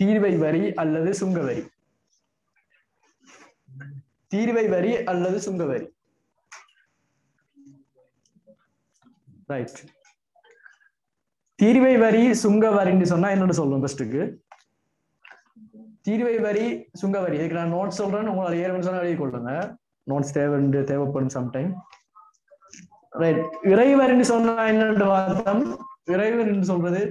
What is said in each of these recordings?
தீர்வை வரி அல்லது சுங்க வரி தீர்வை வரி அல்லது சுங்க வரி ரைட் தீர்வை வரி சுங்க வரின்னு சொன்னா என்னன்னு சொல்லணும் ஃபர்ஸ்ட்டுக்கு தீர்வை வரி சுங்க வரி இதுக்கு நான் நோட்ஸ் சொல்றேன் உங்களை ஏற்கனவே சொன்னா எழுதி கொள்ளுங்க நோட்ஸ் தேவை தேவைப்படும் சம்டைம் ரைட் இறைவரின்னு சொன்னா என்னன்னு பார்த்தோம் இறைவன் சொல்றது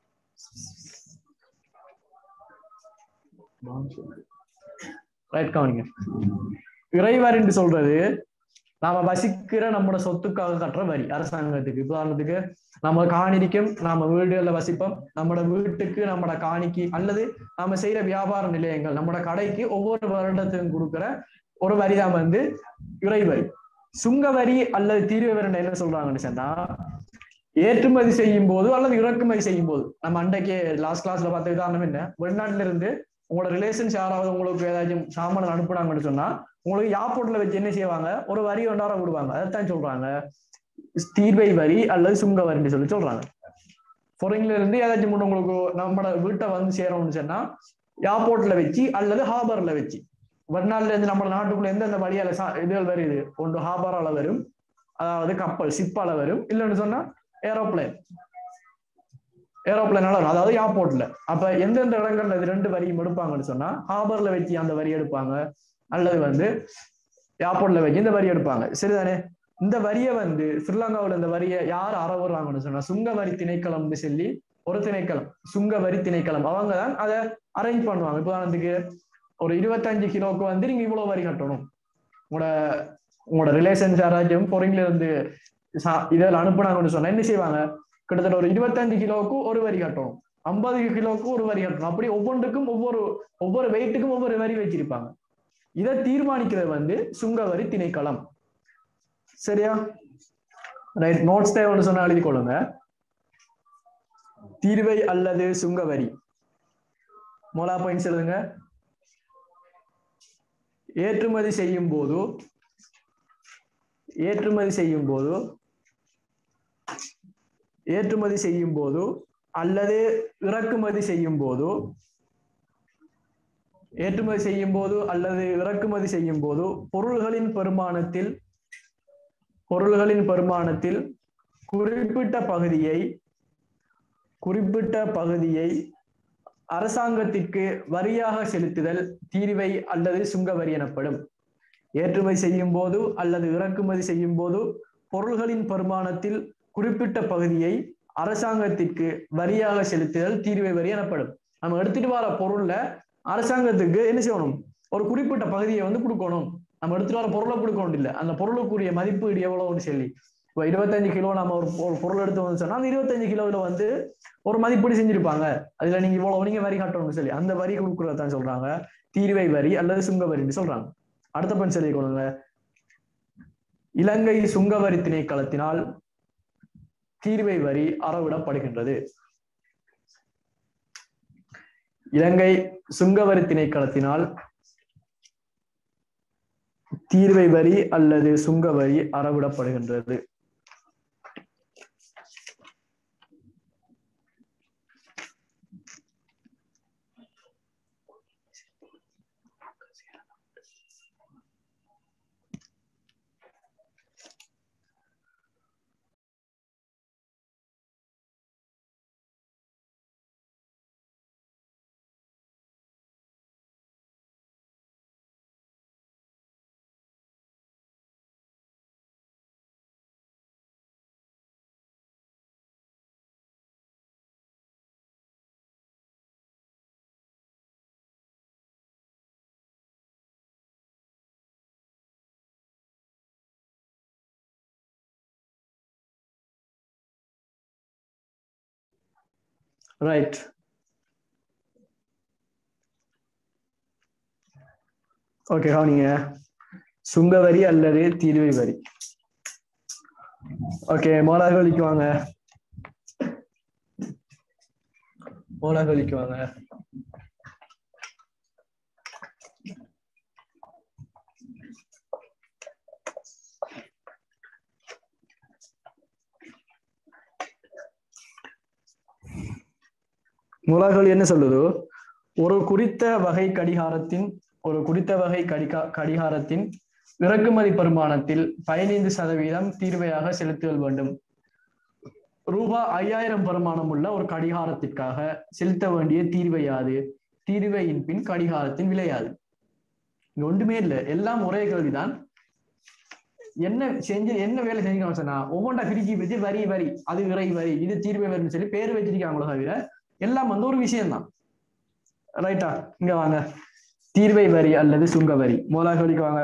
ரைட் கவனிங்க இறைவர் என்று சொல்றது நாம வசிக்கிற நம்மளோட சொத்துக்காக கட்டுற வரி அரசாங்கத்துக்கு உதாரணத்துக்கு நம்ம காணிக்கும் நாம வீடுகள்ல வசிப்போம் நம்மளோட வீட்டுக்கு நம்மளோட காணிக்கு அல்லது நாம செய்யற வியாபார நிலையங்கள் நம்மளோட கடைக்கு ஒவ்வொரு வருடத்துக்கும் கொடுக்கிற ஒரு வரிதான் வந்து இறைவரி சுங்க வரி அல்லது தீர்வு வரி என்ன சொல்றாங்கன்னு சொன்னா ஏற்றுமதி செய்யும் போது அல்லது இறக்குமதி செய்யும் போது நம்ம அன்றைக்கு லாஸ்ட் கிளாஸ்ல பார்த்த உதாரணம் என்ன வெளிநாட்டுல இருந்து உங்களோட ரிலேஷன்ஸ் யாராவது உங்களுக்கு ஏதாச்சும் சாமான் அனுப்புனாங்கன்னு சொன்னா உங்களுக்கு ஏர்போர்ட்ல வச்சு என்ன செய்வாங்க ஒரு வரி ஒன்றார விடுவாங்க அதைத்தான் சொல்றாங்க தீர்வை வரி அல்லது சுங்க வரின்னு சொல்லி சொல்றாங்க ஃபாரின்ல இருந்து ஏதாச்சும் முன்ன உங்களுக்கு நம்மளோட வீட்டை வந்து சேரணும்னு சொன்னா ஏர்போர்ட்ல வச்சு அல்லது ஹார்பர்ல வச்சு வெளிநாட்டுல இருந்து நம்ம நாட்டுக்குள்ள எந்தெந்த வழியால சா- இதுகள் வருது ஒன்று ஹார்பரால வரும் அதாவது கப்பல் சிப்பால வரும் இல்லைன்னு சொன்னா ஏரோப்ளேன் ஏரோப்ளேனால வரும் அதாவது ஏர்போர்ட்ல அப்ப எந்தெந்த இடங்கள்ல இது ரெண்டு வரியும் எடுப்பாங்கன்னு சொன்னா ஹார்பர்ல வச்சு அந்த வரி எடுப்பாங்க அல்லது வந்து ஏர்போர்ட்ல வச்சு இந்த வரி எடுப்பாங்க சரிதானே இந்த வரியை வந்து ஸ்ரீலங்காவுல இந்த வரியை யார் அறவுறாங்கன்னு சொன்னா சுங்க வரி திணைக்களம்னு சொல்லி ஒரு திணைக்களம் சுங்க வரி திணைக்களம் அவங்க தான் அதை அரேஞ்ச் பண்ணுவாங்க இப்போ உதாரணத்துக்கு ஒரு இருபத்தஞ்சு கிலோவுக்கு வந்து நீங்க இவ்வளவு வரி கட்டணும் உங்களோட உங்களோட ரிலேஷன்ஸ் யாராச்சும் பொறிங்கள இருந்து சா- இதில் அனுப்புனாங்கன்னு சொன்னா என்ன செய்வாங்க கிட்டத்தட்ட ஒரு இருபத்தஞ்சு கிலோவுக்கு ஒரு வரி கட்டணும் ஐம்பது கிலோவுக்கு ஒரு வரி கட்டணும் அப்படி ஒவ்வொன்றுக்கும் ஒவ்வொரு ஒவ்வொரு வெயிட்டுக்கும் ஒவ்வொரு வரி வச்சிருப்பாங்க இதை தீர்மானிக்கிறது வந்து சுங்க வரி திணைக்களம் சரியா ரைட் நோட்ஸ் தேவைன்னு சொன்னா எழுதி கொள்ளுங்க தீர்வை அல்லது சுங்க வரி மோலா பாயிண்ட்ஸ் எழுதுங்க ஏற்றுமதி செய்யும் போது ஏற்றுமதி செய்யும் போது ஏற்றுமதி செய்யும் போது அல்லது இறக்குமதி செய்யும் போது ஏற்றுமதி செய்யும் போது அல்லது இறக்குமதி செய்யும் போது பொருள்களின் பெருமானத்தில் பொருள்களின் பெருமானத்தில் குறிப்பிட்ட பகுதியை குறிப்பிட்ட பகுதியை அரசாங்கத்திற்கு வரியாக செலுத்துதல் தீர்வை அல்லது சுங்க வரி எனப்படும் ஏற்றுமதி செய்யும் போது அல்லது இறக்குமதி செய்யும் போது பொருள்களின் பெருமானத்தில் குறிப்பிட்ட பகுதியை அரசாங்கத்திற்கு வரியாக செலுத்துதல் தீர்வை வரி எனப்படும் நம்ம எடுத்துட்டு வர பொருள்ல அரசாங்கத்துக்கு என்ன செய்யணும் ஒரு குறிப்பிட்ட பகுதியை வந்து கொடுக்கணும் நம்ம எடுத்துட்டு வர பொருளை கொடுக்கணும் இல்ல அந்த பொருளுக்குரிய மதிப்பீடு எவ்வளவுன்னு சொல்லி இப்போ இருபத்தஞ்சு கிலோ நம்ம ஒரு ஒரு பொருள் எடுத்து வந்து சொன்னா அந்த இருபத்தஞ்சு கிலோல வந்து ஒரு மதிப்பீடு செஞ்சிருப்பாங்க அதுல நீங்க இவ்வளவு நீங்க வரி கட்டணும்னு சொல்லி அந்த வரி கொடுக்கறதான் சொல்றாங்க தீர்வை வரி அல்லது சுங்க வரின்னு சொல்றாங்க அடுத்த பண் சொல்லி கொள்ளுங்க இலங்கை சுங்க வரி திணைக்களத்தினால் தீர்வை வரி அறவிடப்படுகின்றது இலங்கை சுங்கவரி திணைக்களத்தினால் தீர்வை வரி அல்லது சுங்க வரி அறவிடப்படுகின்றது ரைட் ஓகே கவனிங்க சுங்க வரி அல்லது தீர்வை வரி ஓகே மோலாகலிக்கு வாங்க மோலாகலிக்கு வாங்க மூலாகலி என்ன சொல்லுது ஒரு குறித்த வகை கடிகாரத்தின் ஒரு குறித்த வகை கடிகா கடிகாரத்தின் இறக்குமதி பெருமானத்தில் பதினைந்து சதவீதம் தீர்வையாக செலுத்துதல் வேண்டும் ரூபாய் ஐயாயிரம் பெருமானம் உள்ள ஒரு கடிகாரத்திற்காக செலுத்த வேண்டிய தீர்வை யாது தீர்வையின் பின் கடிகாரத்தின் விலையாது இங்க ஒன்றுமே இல்லை எல்லாம் ஒரே கேள்விதான் என்ன செஞ்சு என்ன வேலை செஞ்சுக்கணும் சொன்னா ஒவ்வொன்றா பிரிச்சு வச்சு வரி வரி அது இறை வரி இது தீர்வை வரின்னு சொல்லி பேர் வச்சிருக்காங்களோ தவிர எல்லாம் வந்து ஒரு விஷயம்தான் ரைட்டா இங்க வாங்க தீர்வை வரி அல்லது சுங்க வரி முதலாக கேள்விக்கு வாங்க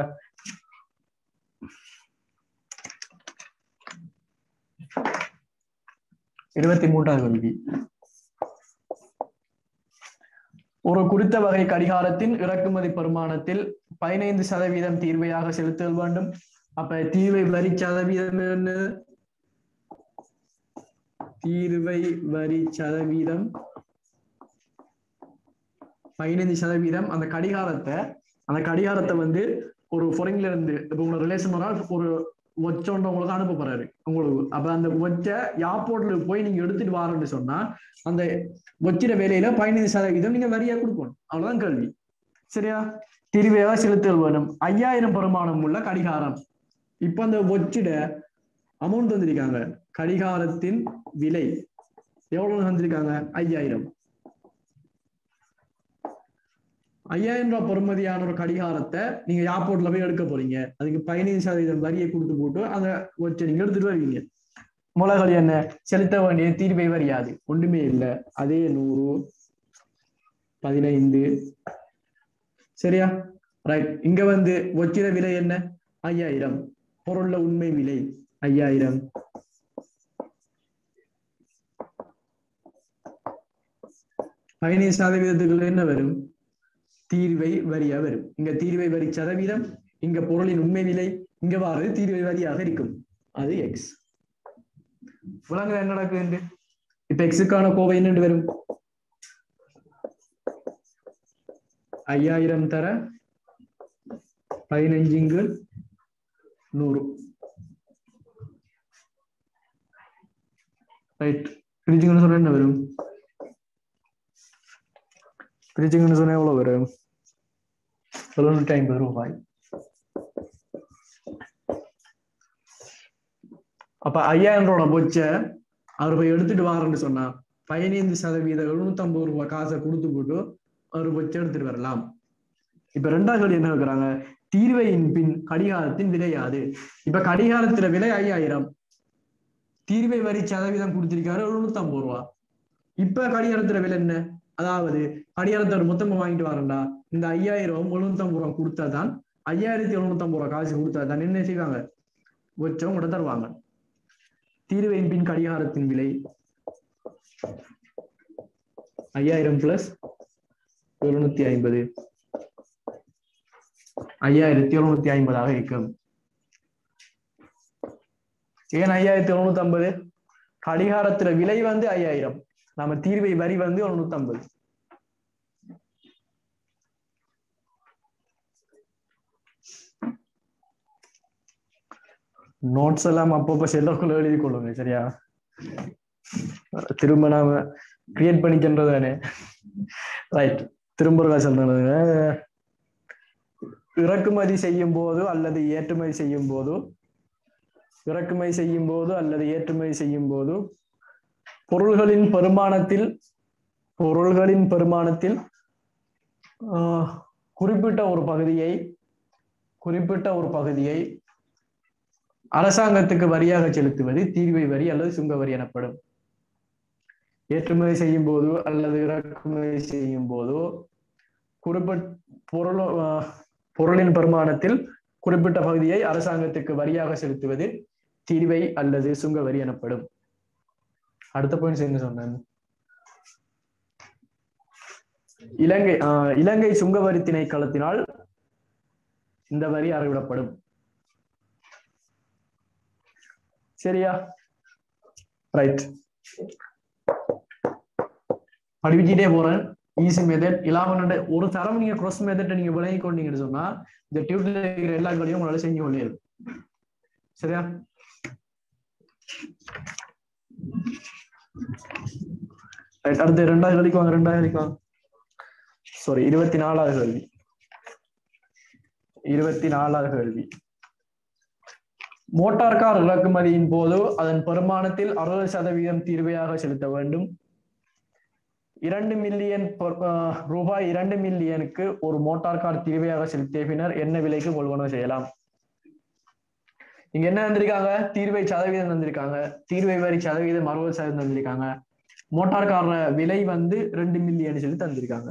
இருபத்தி மூன்றாவது கேள்வி ஒரு குறித்த வகை கடிகாரத்தின் இறக்குமதி பெருமானத்தில் பதினைந்து சதவீதம் தீர்வையாக செலுத்தல் வேண்டும் அப்ப தீர்வை வரி சதவீதம் என்ன தீர்வை வரி சதவீதம் பதினைந்து சதவீதம் அந்த கடிகாரத்தை அந்த கடிகாரத்தை வந்து ஒரு ஃபாரின்ல இருந்து இப்ப உங்களோட ரிலேஷன் ஒரு ஒச்சொண்ட உங்களுக்கு அனுப்ப போறாரு உங்களுக்கு அப்ப அந்த ஒச்ச ஏர்போர்ட்ல போய் நீங்க எடுத்துட்டு வாரன்னு சொன்னா அந்த ஒச்சிட வேலையில பதினைந்து சதவீதம் நீங்க வரியா கொடுக்கணும் அவ்வளவுதான் கேள்வி சரியா திருவையாக செலுத்தல் வேணும் ஐயாயிரம் பெருமானம் உள்ள கடிகாரம் இப்ப அந்த ஒச்சிட அமௌண்ட் வந்திருக்காங்க கடிகாரத்தின் விலை எவ்வளவு வந்திருக்காங்க ஐயாயிரம் ஐயாயிரம் ரூபாய் பொறுமதியான ஒரு கடிகாரத்தை நீங்க ஏர்போர்ட்ல போய் எடுக்க போறீங்க அதுக்கு பதினைந்து சதவீதம் வரியை கொடுத்து போட்டு அந்த வச்சு நீங்க எடுத்துட்டு வருவீங்க முளைகள் என்ன செலுத்த வேண்டிய தீர்வை வரியாது ஒன்றுமே இல்லை அதே நூறு பதினைந்து சரியா ரைட் இங்க வந்து வச்சிட விலை என்ன ஐயாயிரம் பொருள்ல உண்மை விலை ஐயாயிரம் பதினைந்து சதவீதத்துக்குள்ள என்ன வரும் தீர்வை வரியா வரும் இங்க தீர்வை வரி சதவீதம் இங்க பொருளின் உண்மை விலை இங்க வாரது தீர்வை வரியாக இருக்கும் அது எக்ஸ் விலங்கு என்ன நடக்குது இப்ப எக்ஸுக்கான கோவை என்னண்டு வரும் ஐயாயிரம் தர பதினஞ்சுங்கு நூறு ரைட் பிரிச்சுங்கன்னு சொன்னா என்ன வரும் பிரிச்சுங்கன்னு சொன்னா எவ்வளவு வரும் எழுநூற்றி ஐம்பது ரூபாய் அப்ப ஐயாயிரம் ரூபாய் போச்ச அவர் போய் எடுத்துட்டு வாரன்னு சொன்னா பதினைந்து சதவீதம் எழுநூத்தி ஐம்பது ரூபாய் காசை கொடுத்து போட்டு அவர் போச்சு எடுத்துட்டு வரலாம் இப்ப ரெண்டாவது கேள்வி என்ன கேக்குறாங்க தீர்வையின் பின் கடிகாரத்தின் விலை யாது இப்ப கடிகாரத்துல விலை ஐயாயிரம் தீர்வை வரி சதவீதம் கொடுத்திருக்காரு எழுநூத்தி ஐம்பது ரூபா இப்ப கடிகாரத்துல விலை என்ன அதாவது கடிகாரத்தை ஒரு மொத்தமா வாங்கிட்டு வரேன்டா இந்த ஐயாயிரம் எழுநூத்தி ஐம்பது ரூபா கொடுத்தாதான் ஐயாயிரத்தி எழுநூத்தி ஐம்பது ரூபா காசு கொடுத்தாதான் என்ன செய்வாங்க வச்சவங்க கூட தருவாங்க தீர்வையின் பின் கடிகாரத்தின் விலை ஐயாயிரம் பிளஸ் எழுநூத்தி ஐம்பது ஐயாயிரத்தி எழுநூத்தி ஐம்பதாக இருக்கும் ஏன் ஐயாயிரத்தி எழுநூத்தி ஐம்பது கடிகாரத்துல விலை வந்து ஐயாயிரம் நம்ம தீர்வை வரி வந்து எழுநூத்தி ஐம்பது நோட்ஸ் எல்லாம் அப்பப்போ செல்லக்குள்ள எழுதி கொள்ளுங்க சரியா திரும்ப நாம கிரியேட் பண்ணிக்கின்றது தானே ரைட் திரும்ப சொல்றது இறக்குமதி செய்யும் போது அல்லது ஏற்றுமதி செய்யும் போது இறக்குமதி செய்யும் போது அல்லது ஏற்றுமதி செய்யும் போது பொருள்களின் பெருமானத்தில் பொருள்களின் பெருமானத்தில் குறிப்பிட்ட ஒரு பகுதியை குறிப்பிட்ட ஒரு பகுதியை அரசாங்கத்துக்கு வரியாக செலுத்துவது தீர்வை வரி அல்லது சுங்க வரி எனப்படும் ஏற்றுமதி செய்யும் போது அல்லது இறக்குமதி செய்யும் போதோ குறிப்பிட்ட பொருள் பொருளின் பெருமானத்தில் குறிப்பிட்ட பகுதியை அரசாங்கத்துக்கு வரியாக செலுத்துவது தீர்வை அல்லது சுங்க வரி எனப்படும் அடுத்த பாயிண்ட் என்ன சொன்னேன் இலங்கை ஆஹ் இலங்கை சுங்க வரி திணைக்களத்தினால் இந்த வரி அறவிடப்படும் சரியா ரைட் படிச்சுட்டே போறேன் ஈஸி மெத்தட் இல்லாம ஒரு தரம் நீங்க cross மெத்தட் நீங்க விளங்கி கொண்டீங்கன்னு சொன்னா இந்த டியூட்ல இருக்கிற எல்லா கடையும் உங்களால செஞ்சு கொண்டே இருக்கும் சரியா ரைட் அடுத்து ரெண்டாவது கழிக்கு வாங்க ரெண்டாவது கழிக்கு வாங்க சாரி இருபத்தி நாலாவது கேள்வி இருபத்தி நாலாவது கேள்வி மோட்டார் கார் இறக்குமதியின் போது அதன் பெருமானத்தில் அறுபது சதவீதம் தீர்வையாக செலுத்த வேண்டும் இரண்டு மில்லியன் ரூபாய் இரண்டு மில்லியனுக்கு ஒரு மோட்டார் கார் தீர்வையாக செலுத்திய பின்னர் என்ன விலைக்கு கொள்வனவு செய்யலாம் இங்க என்ன தந்திருக்காங்க தீர்வை சதவீதம் தந்திருக்காங்க தீர்வை வரி சதவீதம் அறுபது சதவீதம் தந்திருக்காங்க மோட்டார் கார விலை வந்து ரெண்டு மில்லியன் சொல்லி தந்திருக்காங்க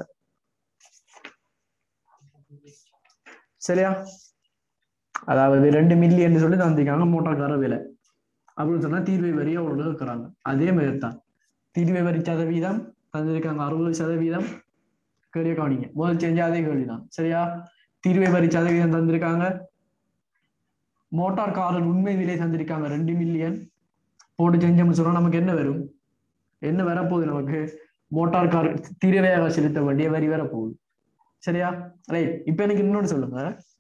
சரியா அதாவது ரெண்டு மில்லியன் சொல்லி தந்திருக்காங்க மோட்டார் கார விலை அப்படின்னு சொன்னா தீர்வை வரி அவ்வளவு இருக்கிறாங்க அதே மாதிரி தான் தீர்வை வரி சதவீதம் தந்திருக்காங்க அறுபது சதவீதம் கேள்வி கவனிங்க முதல் செஞ்ச அதே கேள்விதான் சரியா தீர்வை வரி சதவீதம் தந்திருக்காங்க மோட்டார் காரின் உண்மை விலை தந்திருக்காங்க ரெண்டு மில்லியன் போட்டு செஞ்சோம்னு சொன்னா நமக்கு என்ன வரும் என்ன வரப்போகுது நமக்கு மோட்டார் கார் தீர்வையாக செலுத்த வேண்டிய வரி வரப்போகுது சரியா ரைட் இப்ப எனக்கு இன்னொன்று சொல்லுங்க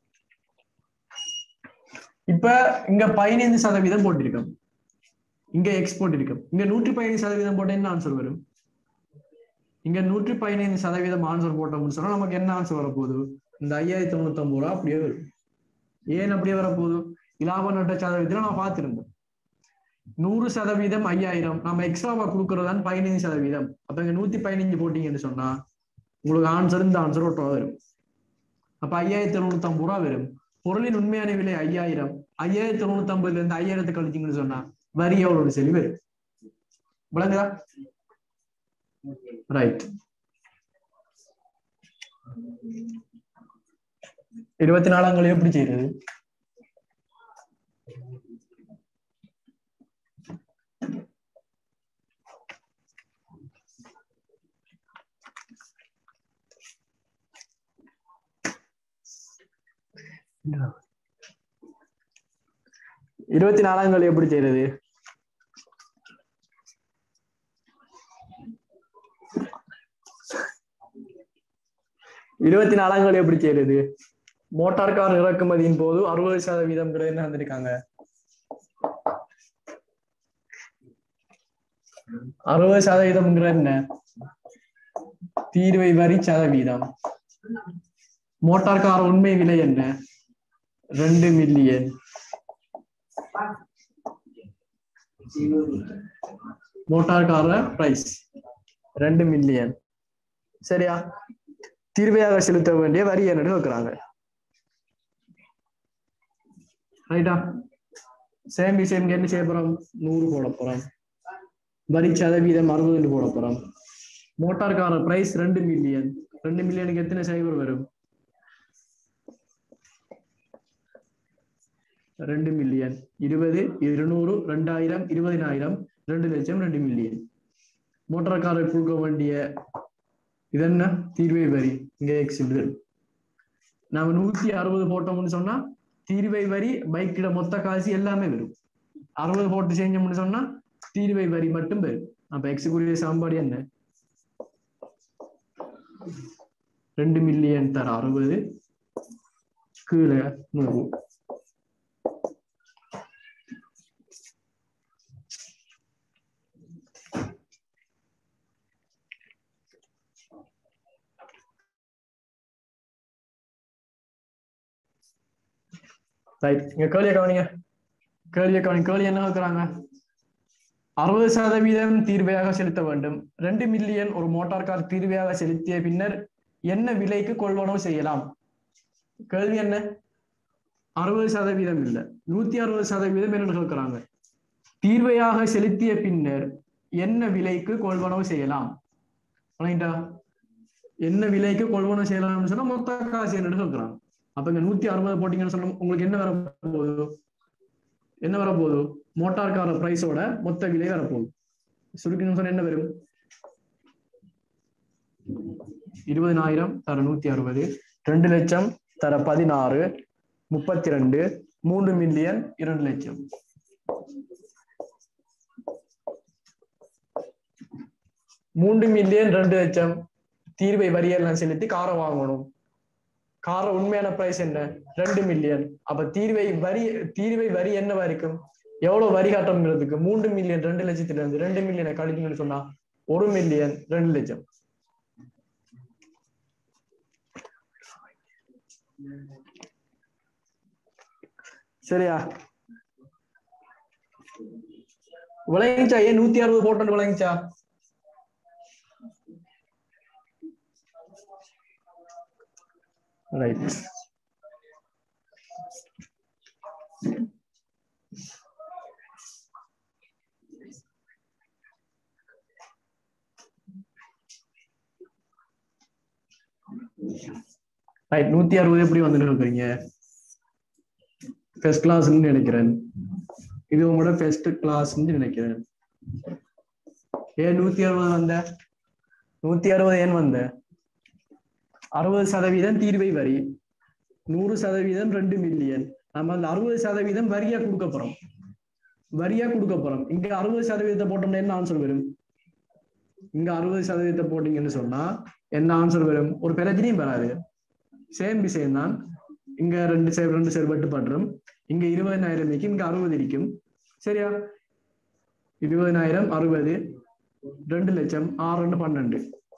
இப்ப இங்க பதினைந்து சதவீதம் போட்டிருக்கோம் இங்க எக்ஸ்போர்ட் இருக்கும் இங்க நூற்றி பதினைந்து சதவீதம் போட்ட என்ன ஆன்சர் வரும் இங்க நூற்றி பதினைந்து சதவீதம் ஆன்சர் போட்டோம்னு சொன்னா நமக்கு என்ன ஆன்சர் வரப்போகுது இந்த ஐயாயிரத்தி தொண்ணூத்தி ஒன்பது ரூபா அப்படியே வரும் ஏன் அப்படியே வரப்போகுது இலாப நட்ட சதவீதத்துல நான் பார்த்திருந்தேன் நூறு சதவீதம் ஐயாயிரம் நம்ம எக்ஸ்ட்ராவா கொடுக்கறதான் பதினைந்து சதவீதம் அப்ப இங்க நூத்தி பதினஞ்சு போட்டீங்கன்னு சொன்னா உங்களுக்கு ஆன்சர் இந்த ஆன்சர் ஒட்டு வரும் அப்ப ஐயாயிரத்தி தொண்ணூத்தி ஐம்பது ரூபா வரும் பொருளின் உண்மையான விலை ஐயாயிரம் ஐயாயிரத்தி தொண்ணூத்தி ஐம்பதுல இருந்து ஐயாயிரத்து கழிச்சிங்கன்னு சொன்னா வரி எவ்வளவு சொல்லி வரும் விளங்குதா ரைட் இருபத்தி நாலாங்கள் எப்படி செய்யறது இருபத்தி நாலாங்கள் எப்படி செய்யறது இருபத்தி நாலாங்கள் எப்படி செய்யறது மோட்டார் கார் இறக்குமதியின் போது அறுபது சதவீதம் என்ன வந்திருக்காங்க அறுபது சதவீதம்ங்கிற என்ன தீர்வை வரி சதவீதம் மோட்டார் கார் உண்மை விலை என்ன ரெண்டு மில்லியன் மோட்டார் கார பிரைஸ் ரெண்டு மில்லியன் சரியா தீர்வையாக செலுத்த வேண்டிய வரி என்னன்னு வைக்கிறாங்க ரைட்டா சேம் பி சேம் என்ன செய்ய போறோம் நூறு போட போறோம் வரி சதவீதம் அறுபது போட போறோம் மோட்டார் கார பிரைஸ் ரெண்டு மில்லியன் ரெண்டு மில்லியனுக்கு எத்தனை சைபர் வரும் ரெண்டு மில்லியன் இருபது இருநூறு ரெண்டாயிரம் இருபதினாயிரம் ரெண்டு லட்சம் ரெண்டு மில்லியன் மோட்டார் காரை கொடுக்க வேண்டிய இது என்ன தீர்வை வரி இங்க எக்ஸிபிள் நாம நூத்தி அறுபது போட்டோம்னு சொன்னா தீர்வை வரி பைக்கிட மொத்த காசு எல்லாமே வரும் அறுபது போட்டு செஞ்சோம்னு சொன்னா தீர்வை வரி மட்டும் வரும் அப்ப எக்ஸுக்குரிய சாம்பாடு என்ன ரெண்டு மில்லியன் தர அறுபது கீழே நூறு ரைட் இங்க கேள்வியை கவனிங்க கேள்வியை கவனி கேள்வி என்ன கேட்கிறாங்க அறுபது சதவீதம் தீர்வையாக செலுத்த வேண்டும் ரெண்டு மில்லியன் ஒரு மோட்டார் கார் தீர்வையாக செலுத்திய பின்னர் என்ன விலைக்கு கொள்வனவு செய்யலாம் கேள்வி என்ன அறுபது சதவீதம் இல்ல நூத்தி அறுபது சதவீதம் என்ன கேட்கிறாங்க தீர்வையாக செலுத்திய பின்னர் என்ன விலைக்கு கொள்வனவு செய்யலாம் ரைட்டா என்ன விலைக்கு கொள்வனவு செய்யலாம்னு சொன்னா மொத்த காசு என்ன கேட்கிறாங்க அப்ப இங்க நூத்தி அறுபது போட்டீங்கன்னு சொன்னா உங்களுக்கு என்ன வர போகுது என்ன வர போகுது மோட்டார் கார பிரைஸோட மொத்த விலை வரப்போகுது சுருக்கணும் சொன்னா என்ன வரும் இருபதினாயிரம் தர நூத்தி அறுபது ரெண்டு லட்சம் தர பதினாறு முப்பத்தி ரெண்டு மூன்று மில்லியன் இரண்டு லட்சம் மூன்று மில்லியன் ரெண்டு லட்சம் தீர்வை வரியெல்லாம் செலுத்தி காரை வாங்கணும் கார உண்மையான பிரைஸ் என்ன ரெண்டு மில்லியன் அப்ப தீர்வை வரி தீர்வை வரி என்னவா இருக்கும் எவ்வளவு வரி கட்டணுங்கிறதுக்கு மூன்று மில்லியன் ரெண்டு லட்சத்துல இருந்து ரெண்டு மில்லியனை கழிக்கணும்னு சொன்னா ஒரு மில்லியன் ரெண்டு லட்சம் சரியா விளங்கிச்சா ஏன் நூத்தி அறுபது போட்டு விளங்கிச்சா ரைட் ரைட் நூத்தி அறுபது எப்படி வந்து இருக்கிறீங்க ஃபர்ஸ்ட் கிளாஸ்ன்னு நினைக்கிறேன் இது உங்களோட ஃபர்ஸ்ட் கிளாஸ்ன்னு நினைக்கிறேன் ஏன் நூத்தி அறுபது வந்த நூத்தி அறுபது ஏன் வந்த அறுபது சதவீதம் தீர்வை வரி நூறு சதவீதம் ரெண்டு மில்லியன் நம்ம அந்த அறுபது சதவீதம் வரியா கொடுக்க போறோம் வரியா கொடுக்க போறோம் இங்க அறுபது சதவீதத்தை போட்டோம்னா என்ன ஆன்சர் வரும் இங்க அறுபது சதவீதத்தை போட்டீங்கன்னு சொன்னா என்ன ஆன்சர் வரும் ஒரு பிரச்சனையும் வராது சேம் விஷயம் தான் இங்க ரெண்டு சேர் ரெண்டு சேர் பட்டு பண்றோம் இங்க இருபதாயிரம் இருக்கும் இங்க அறுபது இருக்கும் சரியா இருபதாயிரம் அறுபது ரெண்டு லட்சம் ஆறு ரெண்டு பன்னெண்டு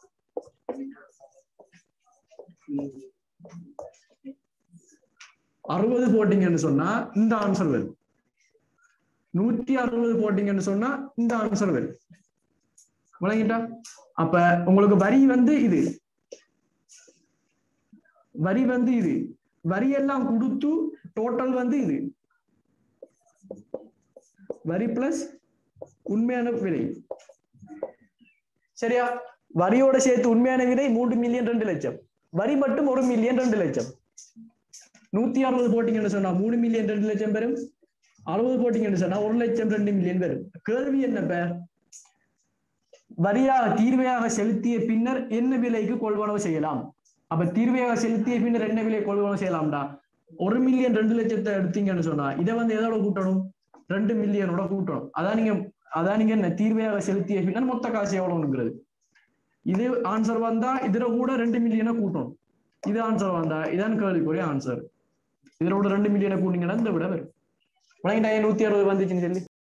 அறுபது போட்டீங்கன்னு சொன்னா இந்த ஆன்சர் வரும் நூத்தி அறுபது போட்டீங்கன்னு சொன்னா இந்த ஆன்சர் வரும் விளங்கிட்டா அப்ப உங்களுக்கு வரி வந்து இது வரி வந்து இது வரி எல்லாம் கொடுத்து டோட்டல் வந்து இது வரி பிளஸ் உண்மையான விலை சரியா வரியோட சேர்த்து உண்மையான விலை மூன்று மில்லியன் ரெண்டு லட்சம் வரி மட்டும் ஒரு மில்லியன் ரெண்டு லட்சம் நூத்தி அறுபது போட்டீங்கன்னு சொன்னா மூணு மில்லியன் ரெண்டு லட்சம் பெறும் அறுபது போட்டீங்கன்னு சொன்னா ஒரு லட்சம் ரெண்டு மில்லியன் பெறும் கேள்வி என்ன பேர் வரியாக தீர்வையாக செலுத்திய பின்னர் என்ன விலைக்கு கொள்வனவு செய்யலாம் அப்ப தீர்வையாக செலுத்திய பின்னர் என்ன விலை கொள்வனவு செய்யலாம்டா ஒரு மில்லியன் ரெண்டு லட்சத்தை எடுத்தீங்கன்னு சொன்னா இதை வந்து எதோட கூட்டணும் ரெண்டு மில்லியனோட கூட்டணும் அதான் நீங்க அதான் நீங்க என்ன தீர்வையாக செலுத்திய பின்னர் மொத்த காசு எவ்வளவுங்கிறது இது ஆன்சர் வந்தா இதுல கூட ரெண்டு மில்லியனை கூட்டணும் இது ஆன்சர் வந்தா இதான் கேள்விக்குரிய ஆன்சர் இதோட ரெண்டு மில்லியனை கூட்டிங்கன்னா இந்த விட வரும் உனக்கு நூத்தி அறுபது வந்துச்சுன்னு சொல்லி